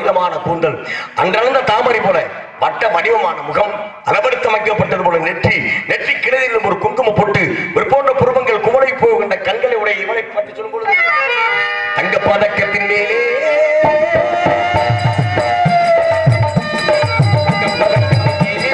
நீளமான கூந்தல் அன்றளந்த தாமரை போல வட்ட வடிவமான முகம் அளவெடுத்து அமைக்கப்பட்டது போல நெற்றி நெற்றி கிணறிலும் ஒரு குங்கும பொட்டு ஒரு போன்ற புருவங்கள் குமரை போகின்ற கண்களை உடைய இவனை பற்றி சொல்லும் பொழுது தங்க பதக்கத்தின் மேலே தங்கப் பதக்கத்தின் மேலே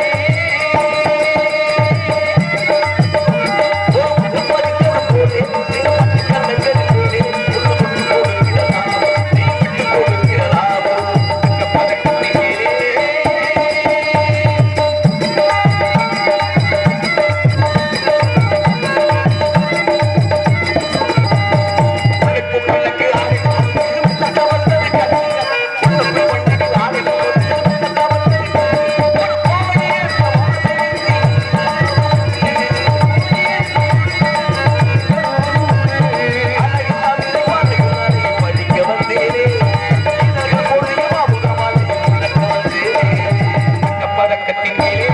பதக்கத்தின் மேலே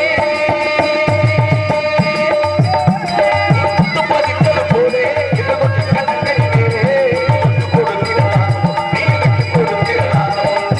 பதித்தது போலே இது கொண்டு கண்களிலே கொடுக்கிறார் நீ கொடுக்கிறார்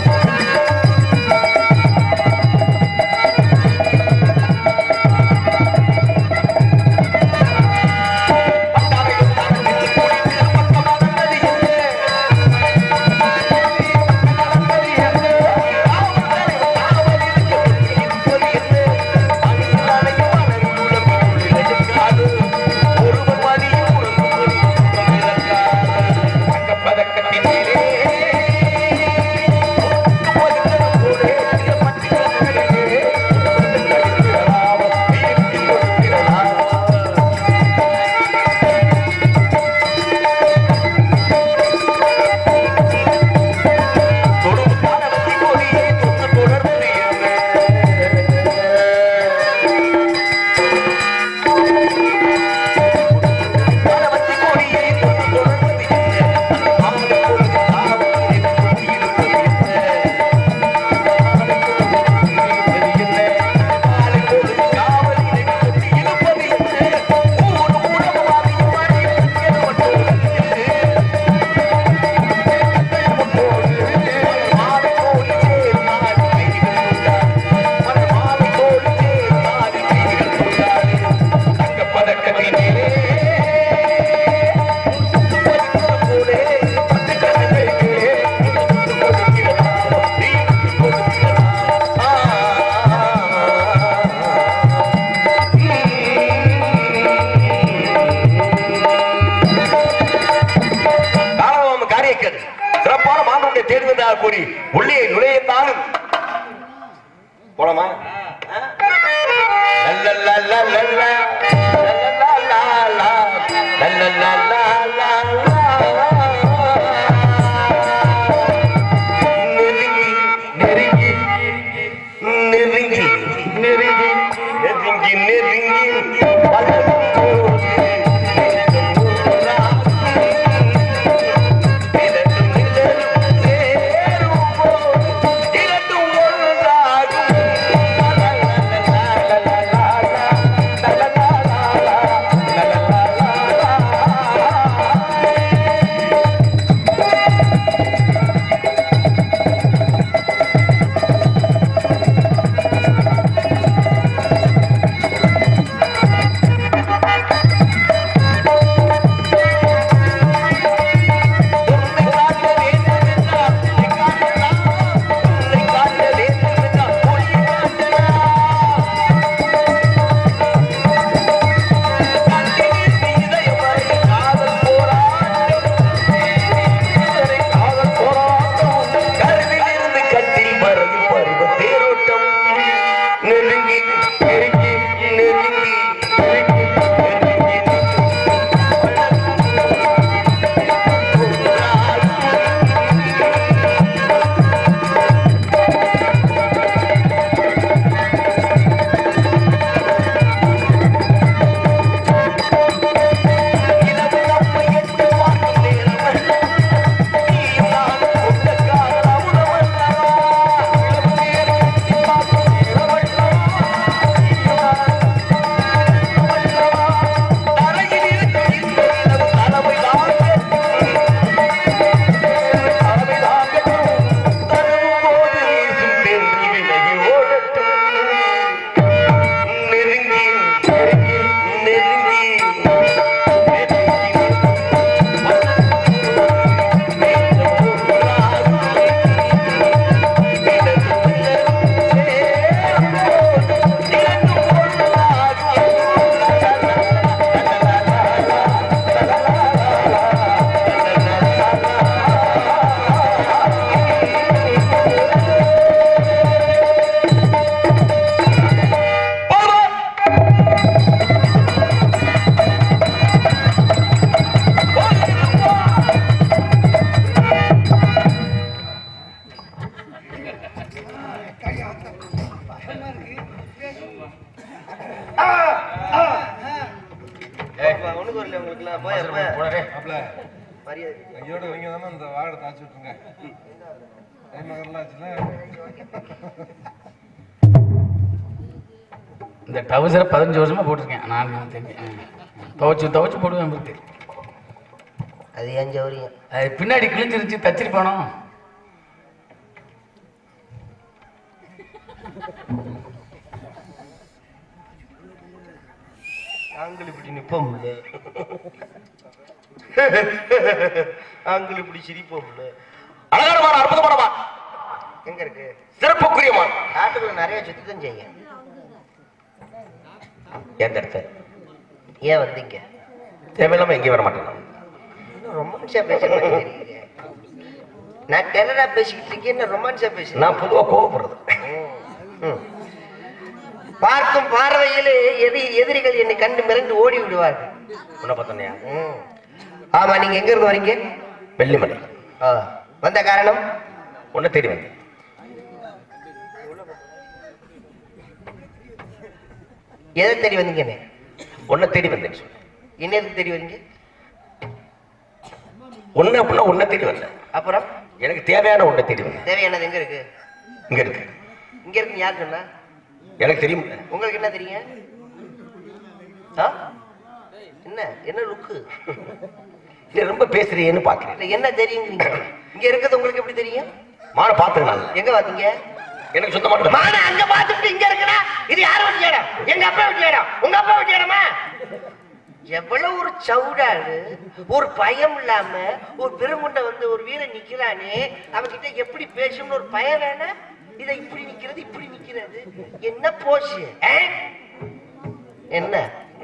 தாராளம் காரியக்கர் சிறப்பான மாணவனை தேடுவதாக கூறி உள்ளே நுழையத்தாலும் போலாமா லல்லல்லல்லல்லல்ல, லல்லல்லல்லல்லா, லல்லல்லல்லல்லா. நெருங்கி நெருங்கி நெருங்கி நெருங்கி நெருங்கி நெருங்கி பழகும் போது நெஞ்சம் ஊராகும். இரண்டும் நிழலும் சேரும் போது இரண்டும் ஒன்றாகும். லலலலலலலலா, லலலலலலா, லலலலலலா. ஒண்ணுக்கு வரல உங்களுக்குலாம் போய் அப்ப மாப்பிள மரியாதை ஐயோட இவங்க தானே இந்த வாகடை தாச்சு விட்டுருங்க டைமகர்லாம் ஆச்சுல இந்த டவுசரை பதினஞ்சு வருஷமா போட்டிருக்கேன் நான் எனக்கு தெரிஞ்சு ஆ. துவைச்சு துவைச்சு போடுவேன் இருக்கு அது ஏன் ஜவுரியம் அது பின்னாடி கிழிஞ்சிருச்சு தச்சிருப்பானோ நாங்கள் இப்படி நிப்போம்ல நாங்கள் இப்படி சிரிப்போம்ல அழகானமான அற்புதமானவான் எங்க இருக்கு சிறப்புக்குரியவான் காட்டுக்குள்ள நிறைய சுத்தி தான் செய்ய எந்த இடத்த ஏன் வந்தீங்க தேவையில்லாம எங்கேயும் வர மாட்டேன் நான். இன்னும் ரொமான்ஸா பேசுற மாதிரி தெரியுது. நான் டெரரா பேசிக்கிட்டு இருக்கேன் என்ன ரொமான்ஸா பேசுறேன் நான் பொதுவா கோவப்படுறது பார்க்கும் பார்வையிலே எதி எதிரிகள் என்னை கண்டு மிரண்டு ஓடி விடுவார்கள் உன்னை பார்த்தனையா ம். ஆமா நீங்க எங்க இருந்து வரீங்க வெள்ளிமலை ஆ. வந்த காரணம் உன்னை தேடி வந்தேன் எதை தேடி வந்தீங்கன்னு உன்னை தேடி வந்தேன் சொல்லு என்ன எதுக்கு தேடி வரீங்க ஒண்ணு அப்படின்னா உன்னை தேடி வந்தேன் அப்புறம் எனக்கு தேவையான ஒன்றை தேடி வந்தேன் தேவையானது எங்க இருக்கு இங்க இருக்கு இங்க இருக்கு யார் சொன்னா எனக்கு தெரியும் உங்களுக்கு என்ன தெரியும் ஆ? என்ன என்ன லுக்கு நீ ரொம்ப பேசுறியேன்னு பாக்குறேன் இல்ல என்ன தெரியுங்கிறீங்க இங்க இருக்கிறது உங்களுக்கு எப்படி தெரியும் மான பாத்துக்கலாம் எங்க பாத்தீங்க எனக்கு சுத்தமான மான அங்க பாத்துட்டு இங்க இருக்கனா இது யார் வீட்டு இடம் எங்க அப்பா வீட்டு இடம் உங்க அப்பா வீட்டு இடமா எவ்வளவு ஒரு சவுடாடு ஒரு பயம் இல்லாம ஒரு பெருமுண்டை வந்து ஒரு வீரன் நிக்கிறானே அவன்கிட்ட எப்படி பேசணும்னு ஒரு பயம் வேணாம் இதை இப்படி நிக்கிறது இப்படி நிக்கிறது என்ன போச்சு ஆ? என்ன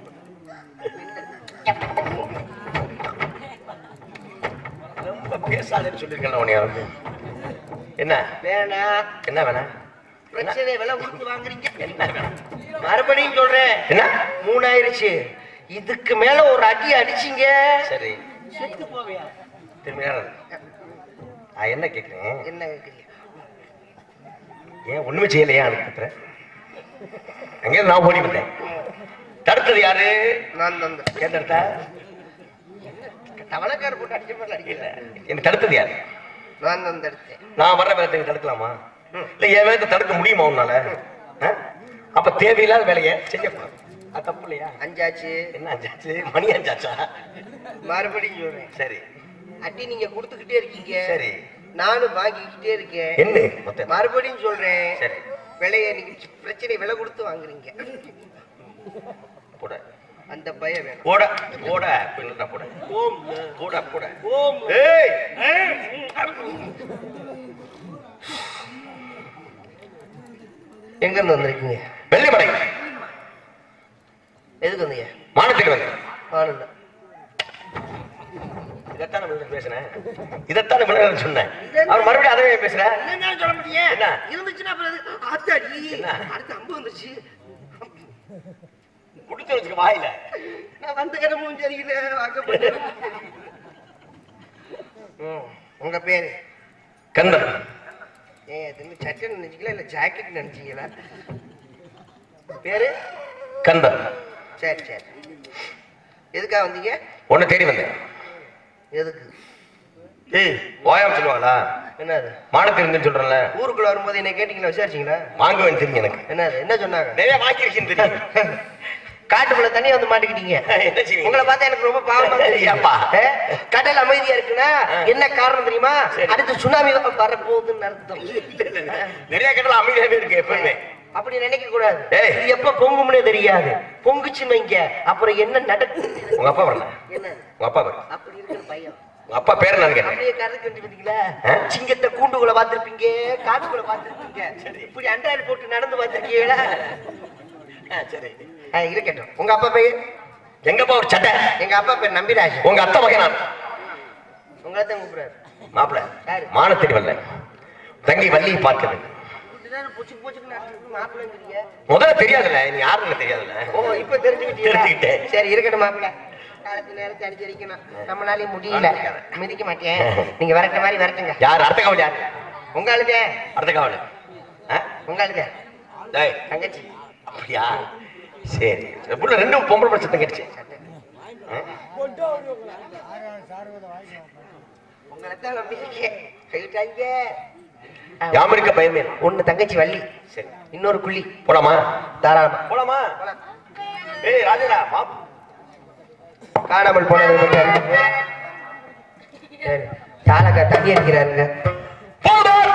ரொம்ப பேசாதேன்னு சொல்லியிருக்கேன் உன்னை வந்து என்ன வேணாம் என்ன வேணாம் பிரச்சனை விலை கொடுத்து வாங்குறீங்க என்ன வேணாம் மறுபடியும் சொல்றேன் என்ன மூணாயிருச்சு இதுக்கு மேல ஒரு அடி அடிச்சீங்க சரி செத்து போவியா திரும்பி நேரம் நான் என்ன கேட்கிறேன் என்ன கேக்குறீங்க ஏன் ஒண்ணுமே செய்யலையா அதுக்கு கத்துற அங்கே நான் ஓடி வந்தேன் தடுத்தது யாரு நான் தந்த ஏன் தடுத்தா தவளைக்கார போட்டு அடிச்ச மாதிரி அடிக்கல எனக்கு தடுத்தது யாரு நான் தந்த எடுத்தேன் நான் வர்ற வேகத்துக்கு தடுக்கலாமா இல்ல என் வேகத்தை தடுக்க முடியுமா உன்னால ஆ? அப்ப தேவையில்லாத வேலையை செய்யக்கூடாது அது தப்பு இல்லையா அஞ்சாச்சு என்ன அஞ்சாச்சு மணி அஞ்சாச்சா மறுபடியும் சொல்றேன் சரி அடி நீங்க கொடுத்துக்கிட்டே இருக்கீங்க சரி நானும் வாங்கிக்கிட்டே இருக்கேன் என்ன மொத்தம் மறுபடியும் சொல்றேன் சரி விலையை நீங்க சி- பிரச்சனை விலை கொடுத்து வாங்குறீங்க போட அந்த பயம் வேணும் போட போட பின்னடா போட ஓம் போட போட ஓம் ஏய் எங்க இருந்து வந்திருக்கீங்க வெள்ளிமலை எதுக்கு வந்தீங்க மானத்துக்கு வந்து ஆனந்தம் இதைத்தான் நான் பேசுனேன் இதைத்தான் நான் சொன்னேன் அவர் மறுபடியும் அதவே பேசுற என்ன சொல்ல முடியும் என்ன? இருந்துச்சுன்னா அப்புறம் அது ஆத்தாடி என்ன? அடுத்து அம்பு வந்துச்சு குடிச்சு வச்சுக்க வாயில நான் வந்த கிடமும் சரியில்லை வாக்கப்பட்டு உங்க பேரு கந்தன் ஏன் திரும்பி சட்டை நினைச்சீங்களா இல்ல ஜாக்கெட் நினைச்சீங்களா பேரு கந்தன் சரி சரி எதுக்காக வந்தீங்க உன்னை தேடி வந்தேன் எதுக்கு ஏய் ஓயாம சொல்லுவாங்களா என்னது மானத்து இருந்துன்னு சொல்றேன்ல ஊருக்குள்ள வரும்போது என்ன கேட்டீங்களா விசாரிச்சீங்களா வாங்குவேன் தெரியும் எனக்கு என்னது என்ன சொன்னாங்க நிறைய வாங்கிருக்கேன்னு தெரியும் காட்டுக்குள்ள தனியா வந்து மாட்டிக்கிட்டீங்க என்ன செய்வீங்க? உங்களை பார்த்தா எனக்கு ரொம்ப பாவமா இருக்கு. ஏப்பா? ஏ, கடல் அமைதியா இருக்குன்னா என்ன காரணம் தெரியுமா சரி. அடுத்து சுனாமி வரப்போகுதுன்னு அர்த்தம் நிறைய கடல அமைதியாவே இருக்கு எப்பவுமே அப்படி நினைக்க கூடாது ஏய். இது எப்ப பொங்கும்னே தெரியாது பொங்குச்சுன்னு வைங்க அப்புறம் என்ன நடக்கும் உங்க அப்பா வரல என்ன உங்க அப்பா வரல அப்படி இருக்கிற பையன் உங்க அப்பா பேர் நான் கேட்டேன் அப்படியே கருத்து கண்டு பார்த்தீங்களா ஆ? சிங்கத்தை கூண்டுக்குள்ள பார்த்திருப்பீங்க காட்டுக்குள்ள பார்த்திருப்பீங்க இப்படி அன்றாடு போட்டு நடந்து பார்த்திருக்கீங்களா சரி ஆ, இருக்கட்டும் உங்க அப்பா பேர் எங்க அப்பா ஒரு சட்டை எங்க அப்பா பேர் நம்பிராஜ் உங்க அத்தை மகன் நான் உங்களை தான் கூப்பிடுறாரு மாப்பிள யாரு? மானத்தேடி வரல தங்கி வள்ளி பார்க்குது இப்படிதான் பொச்சு பொச்சுக்கு நடந்துட்டு மாப்பிள்ளைங்கிறீங்க முதல்ல தெரியாதுல்ல நீ யாருன்னு தெரியாதுல்ல ஓ இப்ப தெரிஞ்சுக்கிட்டீங்களா தெரிஞ்சுக்கிட்டேன். சரி இருக்கட்டும் மாப்பிள்ள காலத்து நேரத்தை அடிச்சிருக்கணும் நம்மளாலே முடியல மிதிக்க மாட்டேன் நீங்க விரட்ட மாதிரி விரட்டுங்க யார் அடுத்த கவலை யார் உங்களுக்கு அடுத்த கவலை ஆ? உங்களுக்கு டேய், தங்கச்சி அப்படியா சரி புள்ள ரெண்டு பொம்பளை பச்சை தங்கச்சி உங்களை தான் நம்பியிருக்கேன் சொல்லிட்டாங்க யாமிருக்க பயமே இல்லை. ஒண்ணு தங்கச்சி வள்ளி சரி இன்னொரு குள்ளி போலாமா தாராளமா போலாமா ஏய் ராஜடா வா காணாமல் போனது மட்டும் அறிவிப்பு. சரி சாலக்கா தண்ணி அடிக்கிறாருங்க போதார்